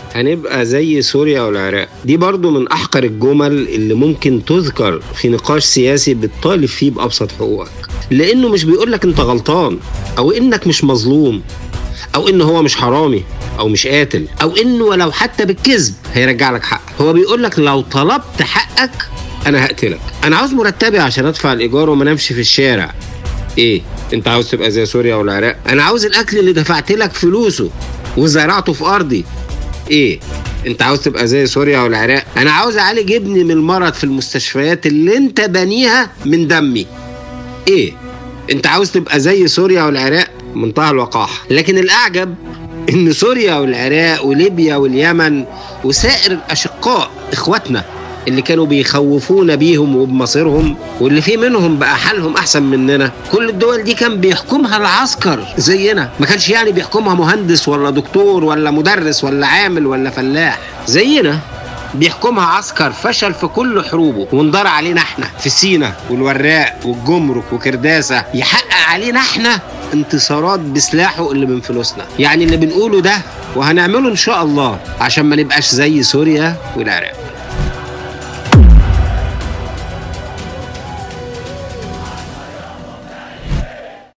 هنبقى زي سوريا والعراق دي برضو من أحقر الجمل اللي ممكن تذكر في نقاش سياسي بتطالب فيه بأبسط حقوقك لأنه مش بيقولك أنت غلطان أو إنك مش مظلوم أو إن هو مش حرامي أو مش قاتل أو إنه ولو حتى بالكذب هيرجع لك حقك هو بيقولك لو طلبت حقك أنا هقتلك أنا عاوز مرتبي عشان أدفع الإيجار وما نمشي في الشارع ايه انت عاوز تبقى زي سوريا والعراق انا عاوز الاكل اللي دفعت لك فلوسه وزرعته في ارضي ايه انت عاوز تبقى زي سوريا والعراق انا عاوز اعالج ابني من المرض في المستشفيات اللي انت بنيها من دمي ايه انت عاوز تبقى زي سوريا والعراق منتهى الوقاحه لكن الاعجب ان سوريا والعراق وليبيا واليمن وسائر الاشقاء اخواتنا اللي كانوا بيخوفونا بيهم وبمصيرهم واللي في منهم بقى حالهم احسن مننا كل الدول دي كان بيحكمها العسكر زينا ما كانش يعني بيحكمها مهندس ولا دكتور ولا مدرس ولا عامل ولا فلاح زينا بيحكمها عسكر فشل في كل حروبه وانضر علينا احنا في سينا والوراق والجمرك وكرداسه يحقق علينا احنا انتصارات بسلاحه اللي من فلوسنا يعني اللي بنقوله ده وهنعمله ان شاء الله عشان ما نبقاش زي سوريا والعراق